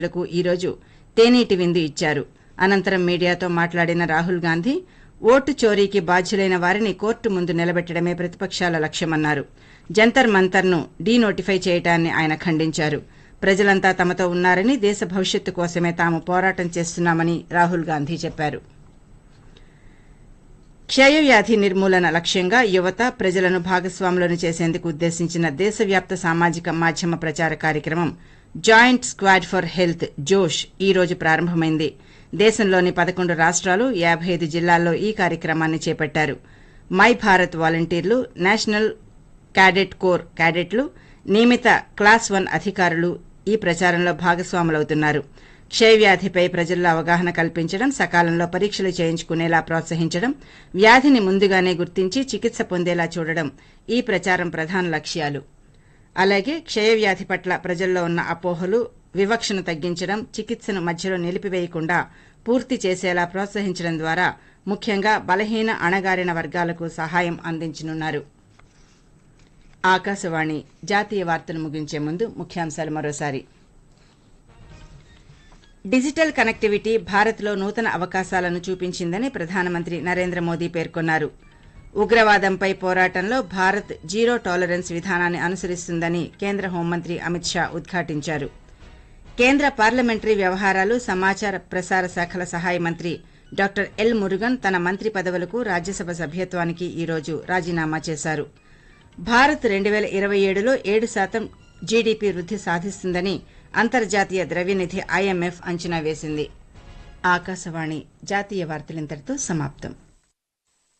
లకు ఈరోజు తేనీటి విందు ఇచ్చారు అనంతరం మీడియాతో మాట్లాడిన రాహుల్ గాంధీ ఓటు చోరీకి బాధ్యులైన వారిని కోర్టు ముందు నిలబెట్టడమే ప్రతిపక్షాల లక్ష్యమన్నారు జంతర్ మంతర్ను డీ నోటిఫై చేయడాన్ని ఆయన ఖండించారు ప్రజలంతా తమతో ఉన్నారని దేశ భవిష్యత్తు కోసమే తాము పోరాటం చేస్తున్నామని రాహుల్ గాంధీ చెప్పారు క్షయవ్యాధి నిర్మూలన లక్ష్యంగా యువత ప్రజలను భాగస్వాములను చేసేందుకు ఉద్దేశించిన దేశవ్యాప్త సామాజిక మాధ్యమ ప్రచార కార్యక్రమం జాయింట్ స్క్వాడ్ ఫర్ హెల్త్ జోష్ ఈ రోజు ప్రారంభమైంది దేశంలోని పదకొండు రాష్ట్రాలు యాబై ఐదు జిల్లాల్లో ఈ కార్యక్రమాన్ని చేపట్టారు మై భారత్ వాలంటీర్లు నేషనల్ క్యాడెట్ కోర్ క్యాడెట్లు నియమిత క్లాస్ వన్ అధికారులు ఈ ప్రచారంలో భాగస్వాములవుతున్నారు క్షయవ్యాధిపై ప్రజల్లో అవగాహన కల్పించడం సకాలంలో పరీక్షలు చేయించుకునేలా ప్రోత్సహించడం వ్యాధిని ముందుగానే గుర్తించి చికిత్స పొందేలా చూడడం ఈ ప్రచారం ప్రధాన లక్ష్యాలు అలాగే క్షయవ్యాధి పట్ల ప్రజల్లో ఉన్న అపోహలు వివక్షను తగ్గించడం చికిత్సను మధ్యలో నిలిపివేయకుండా పూర్తి చేసేలా ప్రోత్సహించడం ద్వారా ముఖ్యంగా బలహీన అణగారిన వర్గాలకు సహాయం అందించనున్నారు ఆకాశవాణి జాతీయ వార్తలు ముగించే ముందు ముఖ్యాంశాలు మరోసారి డిజిటల్ కనెక్టివిటీ భారత్లో నూతన అవకాశాలను చూపించిందని ప్రధానమంత్రి నరేంద్ర మోదీ పేర్కొన్నారు ఉగ్రవాదంపై పోరాటంలో భారత్ జీరో టాలరెన్స్ విధానాన్ని అనుసరిస్తుందని కేంద్ర హోంమంత్రి అమిత్ షా ఉద్ఘాటించారు కేంద్ర పార్లమెంటరీ వ్యవహారాలు సమాచార ప్రసార శాఖల సహాయ మంత్రి డాక్టర్ ఎల్ మురుగన్ తన మంత్రి పదవులకు రాజ్యసభ సభ్యత్వానికి ఈ రోజు రాజీనామా చేశారు భారత్ రెండు పేల ఇరవై ఏడులో ఏడు శాతం జీడీపీ వృద్ధి సాధిస్తుందని అంతర్జాతీయ ద్రవ్యనిధి ఐఎంఎఫ్ అంచనా వేసింది ఆకాశవాణి జాతీయ వార్తలింతటితో సమాప్తం